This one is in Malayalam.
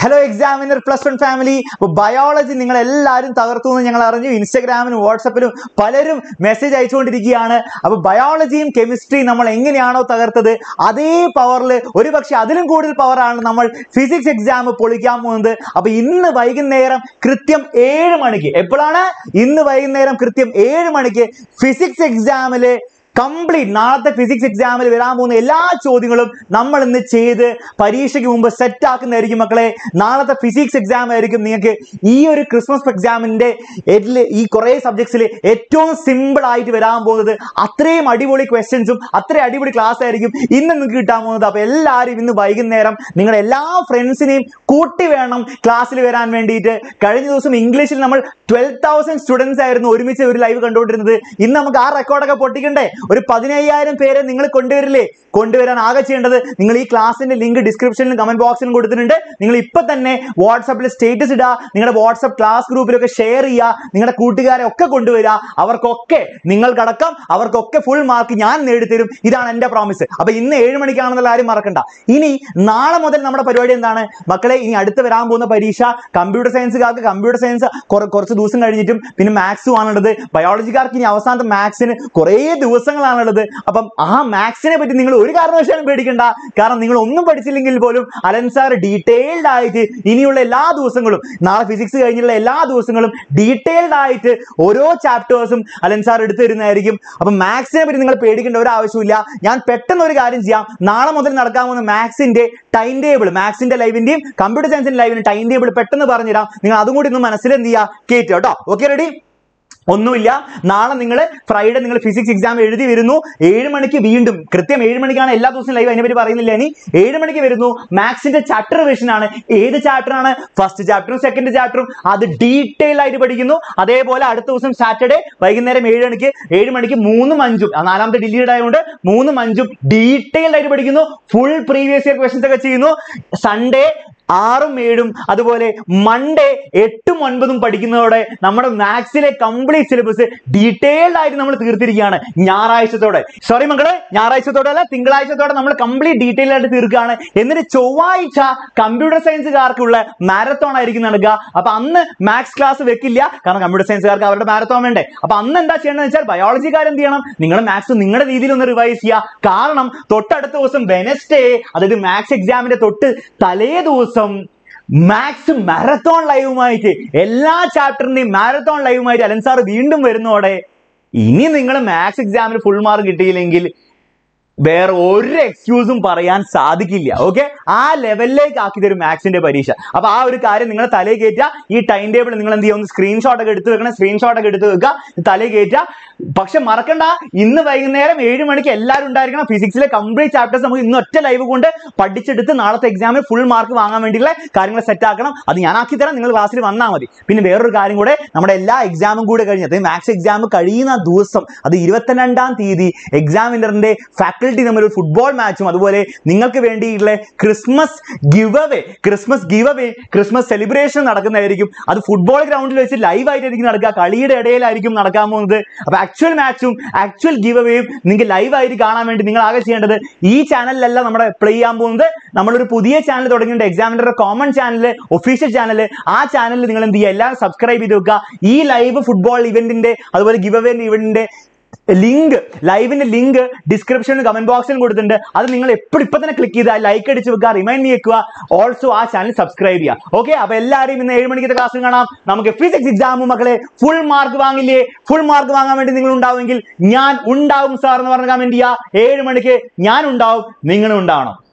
hello examiner plus one family അപ്പോൾ ബയോളജി നിങ്ങൾ എല്ലാവരും തകർത്തു എന്ന് ഞങ്ങൾ അറിഞ്ഞു ഇൻസ്റ്റഗ്രാമിലും വാട്സപ്പിലും പലരും മെസ്സേജ് അയച്ചുകൊണ്ടിരിക്കുകയാണ് അപ്പോൾ ബയോളജിയും കെമിസ്ട്രിയും നമ്മൾ എങ്ങനെയാണോ തകർത്തത് അതേ പവറിൽ ഒരു പക്ഷേ അതിലും കൂടുതൽ പവറാണ് നമ്മൾ ഫിസിക്സ് എക്സാം പൊളിക്കാൻ പോകുന്നത് അപ്പോൾ ഇന്ന് വൈകുന്നേരം കൃത്യം ഏഴ് മണിക്ക് എപ്പോഴാണ് ഇന്ന് വൈകുന്നേരം കൃത്യം ഏഴ് മണിക്ക് ഫിസിക്സ് എക്സാമിൽ കംപ്ലീറ്റ് നാളത്തെ ഫിസിക്സ് എക്സാമിൽ വരാൻ പോകുന്ന എല്ലാ ചോദ്യങ്ങളും നമ്മൾ ഇന്ന് ചെയ്ത് പരീക്ഷയ്ക്ക് മുമ്പ് സെറ്റ് ആക്കുന്നതായിരിക്കും മക്കളെ നാളത്തെ ഫിസിക്സ് എക്സാം ആയിരിക്കും നിങ്ങൾക്ക് ഈ ഒരു ക്രിസ്മസ് എക്സാമിന്റെ ഈ കുറേ സബ്ജക്ട്സിൽ ഏറ്റവും സിമ്പിൾ ആയിട്ട് വരാൻ പോകുന്നത് അത്രയും അടിപൊളി ക്വസ്റ്റ്യൻസും അത്രയും അടിപൊളി ക്ലാസ് ആയിരിക്കും ഇന്ന് നിങ്ങൾക്ക് കിട്ടാൻ പോകുന്നത് അപ്പോൾ എല്ലാവരും ഇന്ന് വൈകുന്നേരം നിങ്ങളുടെ എല്ലാ ഫ്രണ്ട്സിനെയും കൂട്ടി വേണം ക്ലാസ്സിൽ വരാൻ വേണ്ടിയിട്ട് കഴിഞ്ഞ ദിവസം ഇംഗ്ലീഷിൽ നമ്മൾ ട്വൽവ് തൗസൻഡ് സ്റ്റുഡൻസ് ആയിരുന്നു ഒരുമിച്ച് ഒരു ലൈവ് കണ്ടുകൊണ്ടിരുന്നത് ഇന്ന് നമുക്ക് ആ റെക്കോർഡൊക്കെ പൊട്ടിക്കണ്ടേ ഒരു പതിനയ്യായിരം പേരെ നിങ്ങൾ കൊണ്ടുവരില്ലേ കൊണ്ടുവരാൻ ആകെ ചെയ്യേണ്ടത് നിങ്ങൾ ഈ ക്ലാസ്സിന്റെ ലിങ്ക് ഡിസ്ക്രിപ്ഷനിലും കമന്റ് ബോക്സിലും കൊടുത്തിട്ടുണ്ട് നിങ്ങൾ ഇപ്പൊ തന്നെ വാട്സാപ്പിൽ സ്റ്റേറ്റസ് ഇടുക നിങ്ങളുടെ വാട്സാപ്പ് ക്ലാസ് ഗ്രൂപ്പിലൊക്കെ ഷെയർ ചെയ്യുക നിങ്ങളുടെ കൂട്ടുകാരെ ഒക്കെ കൊണ്ടുവരിക അവർക്കൊക്കെ നിങ്ങൾക്കടക്കം അവർക്കൊക്കെ ഫുൾ മാർക്ക് ഞാൻ നേടിത്തരും ഇതാണ് എന്റെ പ്രോമിസ് അപ്പൊ ഇന്ന് ഏഴ് മണിക്കാണെന്നുള്ള ആരും മറക്കണ്ട ഇനി നാളെ മുതൽ നമ്മുടെ പരിപാടി എന്താണ് മക്കളെ ഇനി അടുത്ത് വരാൻ പോകുന്ന പരീക്ഷ കമ്പ്യൂട്ടർ സയൻസുകാർക്ക് കമ്പ്യൂട്ടർ സയൻസ് കുറച്ച് ദിവസം കഴിഞ്ഞിട്ടും പിന്നെ മാത്സും ആണുള്ളത് ബയോളജിക്കാർക്ക് ഇനി അവസാനത്തെ മാത്സിന് കുറേ ദിവസങ്ങളാണുള്ളത് അപ്പം ആ മാത്സിനെ പറ്റി നിങ്ങൾ ഒരു കാരണവശാലും പേടിക്കണ്ട കാരണം നിങ്ങൾ ഒന്നും പഠിച്ചില്ലെങ്കിൽ പോലും അലൻ സാർ ഡീറ്റെയിൽഡ് ആയിട്ട് ഇനിയുള്ള എല്ലാ ദിവസങ്ങളും നാളെ ഫിസിക്സ് കഴിഞ്ഞുള്ള എല്ലാ ദിവസങ്ങളും ഡീറ്റെയിൽഡ് ആയിട്ട് ഓരോ ചാപ്റ്റേഴ്സും അലൻ സാർ എടുത്തു തരുന്നതായിരിക്കും അപ്പം മാത്സിനെ പറ്റി നിങ്ങൾ പേടിക്കേണ്ട ഒരു ആവശ്യമില്ല ഞാൻ പെട്ടെന്ന് ഒരു കാര്യം ചെയ്യാം നാളെ മുതൽ നടക്കാൻ പോകുന്ന മാത്സിന്റെ ടൈം ടേബിൾ മാത്സിന്റെ ലൈവിന്റെയും കമ്പ്യൂട്ടർ സയൻസിന്റെ ലൈവിന്റെ ടൈം ടേബിൾ പെട്ടെന്ന് പറഞ്ഞുതരാം നിങ്ങൾ അതും കൂടി ഒന്ന് മനസ്സിൽ എന്ത് ചെയ്യുക കേട്ടോ കേട്ടോ ഓക്കെ റെഡി ഒന്നുമില്ല നാളെ നിങ്ങൾ ഫ്രൈഡേ നിങ്ങൾ ഫിസിക്സ് എക്സാം എഴുതി വരുന്നു ഏഴ് മണിക്ക് വീണ്ടും കൃത്യം ഏഴ് മണിക്കാണ് എല്ലാ ദിവസവും ലൈവ് അതിനെപ്പറ്റി പറയുന്നില്ല ഇനി ഏഴ് മണിക്ക് വരുന്നു മാത്സിന്റെ ചാപ്റ്റർ റിവിഷൻ ആണ് ഏത് ചാപ്റ്റർ ആണ് ഫസ്റ്റ് ചാപ്റ്ററും സെക്കൻഡ് ചാപ്റ്ററും അത് ഡീറ്റെയിൽ ആയിട്ട് പഠിക്കുന്നു അതേപോലെ അടുത്ത ദിവസം സാറ്റർഡേ വൈകുന്നേരം ഏഴ് മണിക്ക് ഏഴ് മണിക്ക് മൂന്നും അഞ്ചും ആ നാലാമത്തെ ഡിലീഡ് ആയതുകൊണ്ട് മൂന്നും അഞ്ചും ഡീറ്റെയിൽഡ് ആയിട്ട് പഠിക്കുന്നു ഫുൾ പ്രീവിയസ് ഇയർ ക്വസ്റ്റൻസ് ഒക്കെ ചെയ്യുന്നു സൺഡേ ആറും ഏഴും അതുപോലെ മൺഡേ എട്ടും ഒൻപതും പഠിക്കുന്നതോടെ നമ്മുടെ മാത്സിലെ കംപ്ലീറ്റ് സിലബസ് ഡീറ്റെയിൽഡ് ആയിട്ട് നമ്മൾ തീർത്തിരിക്കുകയാണ് ഞായറാഴ്ചത്തോടെ സോറി മക്കളെ ഞായറാഴ്ചത്തോടെ അല്ല തിങ്കളാഴ്ചത്തോടെ നമ്മൾ കംപ്ലീറ്റ് ഡീറ്റെയിൽ ആയിട്ട് തീർക്കുകയാണ് എന്നിട്ട് ചൊവ്വാഴ്ച കമ്പ്യൂട്ടർ സയൻസുകാർക്കുള്ള മാരത്തോൺ ആയിരിക്കും നടക്കുക അപ്പൊ അന്ന് മാത്സ് ക്ലാസ് വെക്കില്ല കാരണം കമ്പ്യൂട്ടർ സയൻസുകാർക്ക് അവരുടെ മാരത്തോൺ വേണ്ടേ അപ്പൊ അന്ന് എന്താ ചെയ്യണമെന്ന് വെച്ചാൽ ബയോളജിക്കാർ എന്ത് ചെയ്യണം നിങ്ങൾ മാത്സ് നിങ്ങളുടെ രീതിയിൽ ഒന്ന് റിവൈസ് ചെയ്യുക കാരണം തൊട്ടടുത്ത ദിവസം വെനസ്ഡേ അതായത് മാത്സ് എക്സാമിന്റെ തൊട്ട് തലേ ദിവസം മാത്സ് മാരത്തോൺ ലൈവുമായിട്ട് എല്ലാ ചാപ്റ്ററിന്റെയും മാരത്തോൺ ലൈവുമായിട്ട് അലൻ സാർ വീണ്ടും വരുന്നതോടെ ഇനി നിങ്ങൾ മാത്സ് എക്സാമിന് ഫുൾ മാർക്ക് കിട്ടിയില്ലെങ്കിൽ വേറെ ഒരു എക്സ്ക്യൂസും പറയാൻ സാധിക്കില്ല ഓക്കെ ആ ലെവലിലേക്ക് ആക്കി തരും മാത്സിന്റെ പരീക്ഷ അപ്പൊ ആ ഒരു കാര്യം നിങ്ങൾ തലേ കയറ്റുക ഈ ടൈം ടേബിൾ നിങ്ങൾ എന്ത് ചെയ്യുക ഒന്ന് സ്ക്രീൻഷോട്ട് ഒക്കെ എടുത്ത് വെക്കണം സ്ക്രീൻഷോട്ട് ഒക്കെ എടുത്ത് വെക്കുക തലേ കയറ്റുക പക്ഷെ മറക്കണ്ട ഇന്ന് വൈകുന്നേരം ഏഴ് മണിക്ക് എല്ലാവരും ഉണ്ടായിരിക്കണം ഫിസിക്സിലെ കംപ്ലീറ്റ് ചാപ്റ്റേഴ്സ് നമുക്ക് ഇന്ന് ഒറ്റ ലൈവ് കൊണ്ട് പഠിച്ചെടുത്ത് നാളത്തെ എക്സാമിൽ ഫുൾ മാർക്ക് വാങ്ങാൻ വേണ്ടിയുള്ള കാര്യങ്ങൾ സെറ്റ് ആക്കണം അത് ഞാൻ ആക്കി തരാം നിങ്ങൾ ക്ലാസ്സിൽ വന്നാൽ മതി പിന്നെ വേറൊരു കാര്യം കൂടെ നമ്മുടെ എല്ലാ എക്സാമും കൂടെ കഴിഞ്ഞത് മാത്സ് എക്സാം കഴിയുന്ന ദിവസം അത് ഇരുപത്തിരണ്ടാം തീയതി എക്സാമിനറിന്റെ ഫാക്കൽറ്റി തമ്മിൽ ഒരു ഫുട്ബോൾ മാച്ചും അതുപോലെ നിങ്ങൾക്ക് വേണ്ടിയിട്ടുള്ള Christmas give away Christmas give away Christmas celebration നടക്കുന്നതായിരിക്കും അത് ഫുട്ബോൾ ഗ്രൗണ്ടിൽ വെച്ച് ലൈവ് ആയിട്ടായിരിക്കും നടക്കുക കളിയുടെ ഇടയിലായിരിക്കും നടക്കാൻ പോകുന്നത് അപ്പൊ ആക്ച്വൽ മാച്ചും ആക്ച്വൽ ഗിവ് അവേയും നിങ്ങൾക്ക് ലൈവ് ആയിട്ട് കാണാൻ വേണ്ടി നിങ്ങൾ ആകെ ചെയ്യേണ്ടത് ഈ ചാനലിലല്ല നമ്മുടെ പ്ലേ ചെയ്യാൻ പോകുന്നത് നമ്മളൊരു പുതിയ ചാനൽ തുടങ്ങിയിട്ടുണ്ട് എക്സാമിനറുടെ കോമൺ ചാനൽ ഒഫീഷ്യൽ ചാനൽ ആ ചാനലിൽ നിങ്ങൾ എന്ത് ചെയ്യുക എല്ലാം സബ്സ്ക്രൈബ് ചെയ്ത് വെക്കുക ഈ ലൈവ് ഫുട്ബോൾ ഇവന്റിന്റെ അതുപോലെ ഗിവ് അവേ ഇവന്റിന്റെ ലിങ്ക് ലൈവിന്റെ ലിങ്ക് ഡിസ്ക്രിപ്ഷനിൽ കമന്റ് ബോക്സിൽ കൊടുത്തിട്ടുണ്ട് അത് നിങ്ങൾ എപ്പോഴും ഇപ്പൊ തന്നെ ക്ലിക്ക് ചെയ്താൽ ലൈക്ക് അടിച്ച് വെക്കുക റിമൈൻഡ് വെക്കുക ഓൾസോ ആ ചാനൽ സബ്സ്ക്രൈബ് ചെയ്യുക ഓക്കെ അപ്പൊ എല്ലാവരും ഇന്ന് ഏഴ് മണിക്കത്തെ ക്ലാസ്സിൽ കാണാം നമുക്ക് ഫിസിക്സ് എക്സാമും മക്കളെ ഫുൾ മാർക്ക് വാങ്ങില്ലേ ഫുൾ മാർക്ക് വാങ്ങാൻ വേണ്ടി നിങ്ങൾ ഉണ്ടാവുമെങ്കിൽ ഞാൻ ഉണ്ടാവും സാർ എന്ന് പറഞ്ഞ കമന്റ് ചെയ്യുക ഏഴ് മണിക്ക് ഞാൻ ഉണ്ടാവും നിങ്ങളും ഉണ്ടാവണം